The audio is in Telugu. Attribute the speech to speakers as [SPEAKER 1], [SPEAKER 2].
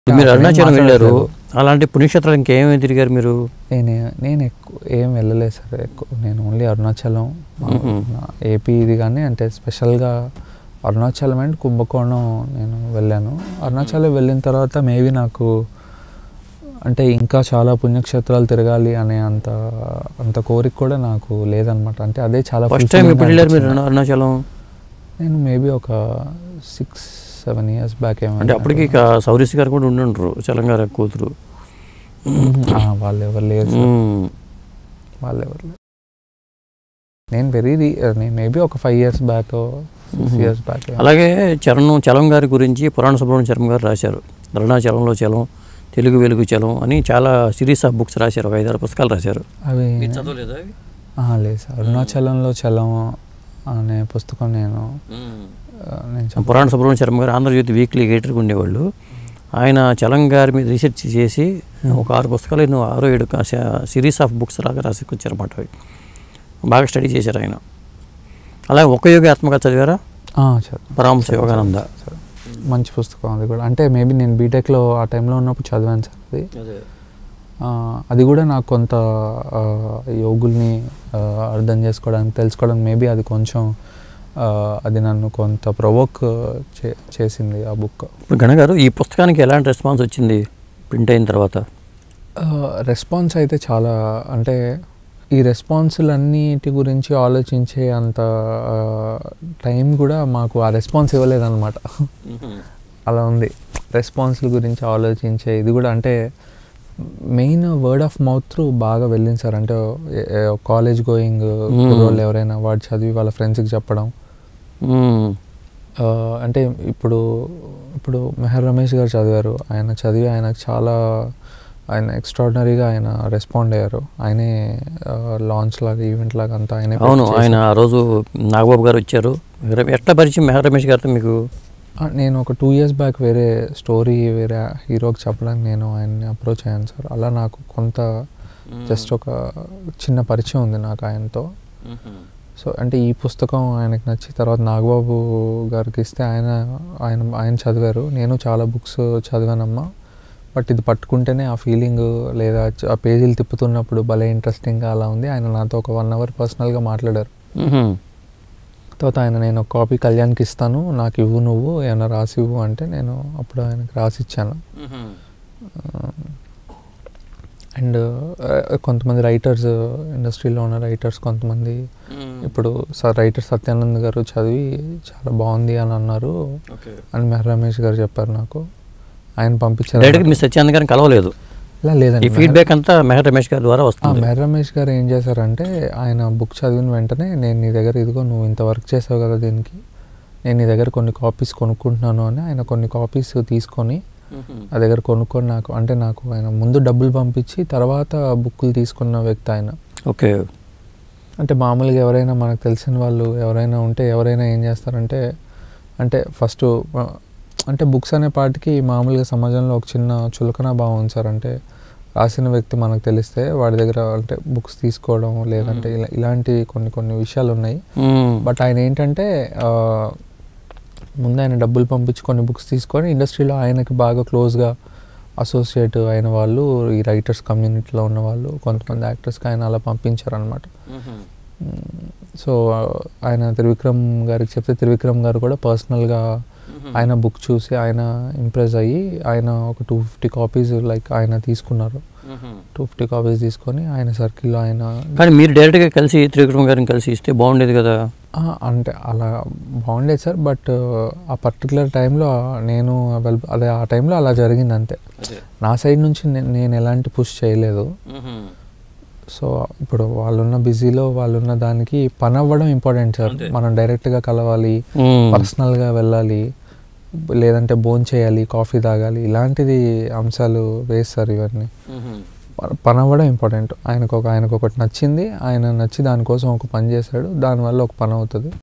[SPEAKER 1] మీరు
[SPEAKER 2] అసలు ఏం
[SPEAKER 1] అరుణాచలం వెళ్ళారు
[SPEAKER 2] మాట్లాడలేదు.
[SPEAKER 1] అలాంటి పుణ్యక్షేత్రాలు ఇంకేమేమి తిరిగారు మీరు
[SPEAKER 2] నేను నేను ఎక్కువ ఏం వెళ్ళలేదు సార్ ఎక్కువ నేను ఓన్లీ అరుణాచలం
[SPEAKER 1] మ్మ్.
[SPEAKER 2] నా ఏపీ ఇది కానీ అంటే స్పెషల్గా అరుణాచలం అండ్ కుంభకోణం నేను వెళ్ళాను అరుణాచలం వెళ్ళిన తర్వాత మేబీ నాకు అంటే ఇంకా చాలా పుణ్యక్షేత్రాలు తిరగాలి అనే అంత అంత కోరిక కూడా నాకు లేదనమాట అంటే అదే చాలా
[SPEAKER 1] ఫస్ట్ టైం
[SPEAKER 2] fulfilling
[SPEAKER 1] ఎప్పుడు వెళ్ళారు మీరు
[SPEAKER 2] అనిపించింది.
[SPEAKER 1] అరుణాచలం
[SPEAKER 2] నేను మేబీ ఒక సిక్స్ సెవెన్ ఇయర్స్ బ్యాక్ ఏమో
[SPEAKER 1] అంటే అప్పటికి ఇక సౌరీస్ గారు కూడా ఉండుండ్రు చలంగారు కూతురు
[SPEAKER 2] వాళ్ళు ఎవరు లేరు సార్.
[SPEAKER 1] మ్మ్.
[SPEAKER 2] వాళ్ళు ఎవరు లేరు. నేను వెరీ నేను మేబీ ఒక five years back six
[SPEAKER 1] hmm.
[SPEAKER 2] Years back
[SPEAKER 1] అలాగే చరణం చలం గారి గురించి పురాణ సుబ్రహ్మణ్య చరం గారు రాశారు అరుణాచలంలో చలం తెలుగు వెలుగు చలం అని చాలా సిరీస్ ఆఫ్ బుక్స్ రాశారు ఒక ఐదారు పుస్తకాలు రాశారు
[SPEAKER 2] అవి
[SPEAKER 1] చదవలేదా
[SPEAKER 2] ఆహా, లేదు సార్ అరుణాచలంలో చలం అనే పుస్తకం నేను ఆ, నేను చెప్ప-
[SPEAKER 1] పురాణ సుబ్రహ్మణ్య శర్మ గారు ఆంధ్రజ్యోతి వీక్లీ ఎడిటర్గా ఉండేవాళ్ళు ఆయన చలం గారి మీద రీసెర్చ్ చేసి ఒక ఆరు పుస్తకాలు ఎన్నో ఆరో ఏడు సిరీస్ ఆఫ్ బుక్స్ లాగా రాసుకొచ్చారన్నమాట అవి బాగా స్టడీ చేశారు ఆయన అలాగే ఒక యోగి ఆత్మకథ చదివారా
[SPEAKER 2] ఆ, చదువు.
[SPEAKER 1] పరామర్శ యోగానంద
[SPEAKER 2] చదువు. మంచి పుస్తకం అది కూడా అంటే మేబీ నేను బీటెక్లో ఆ టైంలో ఉన్నప్పుడు చదివాను సార్ అది ఆ, అది కూడా నాకు కొంత ఆ, యోగుల్ని ఆ, అర్థం చేసుకోవడానికి తెలుసుకోవడానికి మేబీ అది కొంచెం ఆ, అది నన్ను కొంత ప్రొవోక్ చే చేసింది ఆ బుక్
[SPEAKER 1] ఇప్పుడు గణ గారు ఈ పుస్తకానికి ఎలాంటి రెస్పాన్స్ వచ్చింది ప్రింట్ అయిన తర్వాత
[SPEAKER 2] రెస్పాన్స్ అయితే చాలా అంటే ఈ రెస్పాన్సులన్నిటి గురించి ఆలోచించే అంత టైం కూడా మాకు ఆ రెస్పాన్స్ ఇవ్వలేదన్నమాట అలా ఉంది రెస్పాన్స్ల గురించి ఆలోచించే ఇది కూడా అంటే main word of mouth through బాగా వెళ్ళింది సార్ అంటే కాలేజ్ గోయింగ్ కుర్రోళ్ళు ఎవరైనా వాడు చదివి వాళ్ళ ఫ్రెండ్స్కి చెప్పడం
[SPEAKER 1] మ్మ్.
[SPEAKER 2] ఆ, అంటే ఇప్పుడు ఇప్పుడు మెహర్ రమేష్ గారు చదివారు ఆయన చదివి ఆయనకు చాలా ఆయన ఎక్స్ట్రాడినరీగా ఆయన రెస్పాండ్ అయ్యారు ఆయనే లాంచ్ లాగా ఈవెంట్ లాగా అంతా ఆయనే
[SPEAKER 1] అవును
[SPEAKER 2] పెట్టి
[SPEAKER 1] ఆయన ఆ రోజు నాగబాబు గారు వచ్చారు మెహర్- ఎట్లా పరిచయం మెహర్ రమేష్ గారితో మీకు
[SPEAKER 2] ఆ, నేను ఒక టూ ఇయర్స్ బ్యాక్ వేరే స్టోరీ వేరే హీరోకి చెప్పడానికి నేను ఆయన్ని అప్రోచ్ అయ్యాను సార్ అలా నాకు కొంత జస్ట్ ఒక చిన్న పరిచయం ఉంది నాకు ఆయనతో సో అంటే ఈ పుస్తకం ఆయనకు నచ్చి తర్వాత నాగబాబు గారికి ఇస్తే ఆయన ఆయన ఆయన చదివారు నేను చాలా బుక్స్ చదివానమ్మా బట్ ఇది పట్టుకుంటేనే ఆ ఫీలింగ్ లేదా చ- ఆ పేజీలు తిప్పుతున్నప్పుడు భలే ఇంట్రెస్టింగ్గా అలా ఉంది ఆయన నాతో ఒక వన్ అవర్ పర్సనల్గా మాట్లాడారు
[SPEAKER 1] మ్మ్.
[SPEAKER 2] తర్వాత ఆయన నేను ఒక కాపీ కళ్యాణ్కి ఇస్తాను నాకు ఇవ్వు నువ్వు ఏమైనా రాసి ఇవ్వు అంటే నేను అప్పుడు ఆయనకు రాసి ఇచ్చాను అండ్ కొంతమంది రైటర్స్ ఇండస్ట్రీలో ఉన్న రైటర్స్ కొంతమంది ఇప్పుడు సార్ రైటర్ సత్యానంద్ గారు చదివి చాలా బాగుంది అని అన్నారు అని మెహర్ రమేష్ గారు చెప్పారు నాకు ఆయన పంపించారు
[SPEAKER 1] డైరెక్ట్గా మీ సత్యానంద్ గారిని కలవలేదు
[SPEAKER 2] ఇలా
[SPEAKER 1] ఈ
[SPEAKER 2] లేదండి
[SPEAKER 1] ఫీడ్బ్యాక్ అంతా మెహర్ రమేష్ గారి ద్వారా
[SPEAKER 2] ఆ,
[SPEAKER 1] వస్తుంది
[SPEAKER 2] మెహర్ రమేష్ గారు ఏం చేశారంటే ఆయన బుక్ చదివిన వెంటనే నేను నీ దగ్గర ఇదిగో నువ్వు ఇంత వర్క్ చేసావు కదా దీనికి నేను నీ దగ్గర కొన్ని కాపీస్ కొనుక్కుంటున్నాను అని ఆయన కొన్ని కాపీస్ తీసుకొని ఆ దగ్గర కొనుక్కొని నాకు అంటే నాకు ఆయన ముందు డబ్బులు పంపించి తర్వాత బుక్కులు తీసుకున్న వ్యక్తి ఆయన
[SPEAKER 1] ఓకే
[SPEAKER 2] అంటే మామూలుగా ఎవరైనా మనకు తెలిసిన వాళ్ళు ఎవరైనా ఉంటే ఎవరైనా ఏం చేస్తారంటే అంటే ఫస్ట్ అంటే బుక్స్ అనే పాటికి మామూలుగా సమాజంలో ఒక చిన్న చులకన భావం ఉంది సార్ అంటే రాసిన వ్యక్తి మనకు తెలిస్తే వాడి దగ్గర అంటే బుక్స్ తీసుకోవడం లేదంటే ఇలా ఇలాంటి కొన్ని కొన్ని విషయాలు ఉన్నాయి
[SPEAKER 1] మ్మ్.
[SPEAKER 2] బట్ ఆయన ఏంటంటే ఆ, ముందు ఆయన డబ్బులు పంపించి కొన్ని బుక్స్ తీసుకొని ఇండస్ట్రీలో ఆయనకి బాగా క్లోజ్గా అసోసియేట్ అయిన వాళ్ళు ఈ రైటర్స్ కమ్యూనిటీలో ఉన్న వాళ్ళు కొంతమంది యాక్టర్స్కి ఆయన అలా పంపించారనమాట సో ఆయన త్రివిక్రమ్ గారికి చెప్తే త్రివిక్రమ్ గారు కూడా పర్సనల్గా ఆయన బుక్ చూసి ఆయన ఇంప్రెస్ అయ్యి ఆయన ఒక టూ ఫిఫ్టీ కాపీస్ లైక్ ఆయన తీసుకున్నారు టూ ఫిఫ్టీ కాపీస్ తీసుకొని ఆయన సర్కిల్లో ఆయన
[SPEAKER 1] కానీ మీరు డైరెక్ట్గా కలిసి త్రివిక్రమ్ గారిని కలిసి ఇస్తే బాగుండేది కదా
[SPEAKER 2] ఆ, అంటే అలా బాగుండేది సార్ బట్ ఆ పర్టికులర్ టైంలో నేను అవైలబుల్ అదే ఆ టైంలో అలా జరిగింది అంతే నా సైడ్ నుంచి నే- నేను ఎలాంటి పుష్ చేయలేదు సో ఇప్పుడు వాళ్ళున్న బిజీలో వాళ్ళున్న దానికి పని అవ్వడం ఇంపార్టెంట్ సార్
[SPEAKER 1] అంతే.
[SPEAKER 2] మనం డైరెక్ట్గా కలవాలి
[SPEAKER 1] మ్మ్.
[SPEAKER 2] పర్సనల్గా వెళ్ళాలి లేదంటే భోన్ చేయాలి కాఫీ తాగాలి ఇలాంటిది అంశాలు వేస్తారు ఇవన్నీ ప- పని అవ్వడం ఇంపార్టెంట్ ఆయనకు ఒక ఆయనకు ఒకటి నచ్చింది ఆయన నచ్చి దానికోసం ఒక పని చేశాడు దానివల్ల ఒక పని అవుతుంది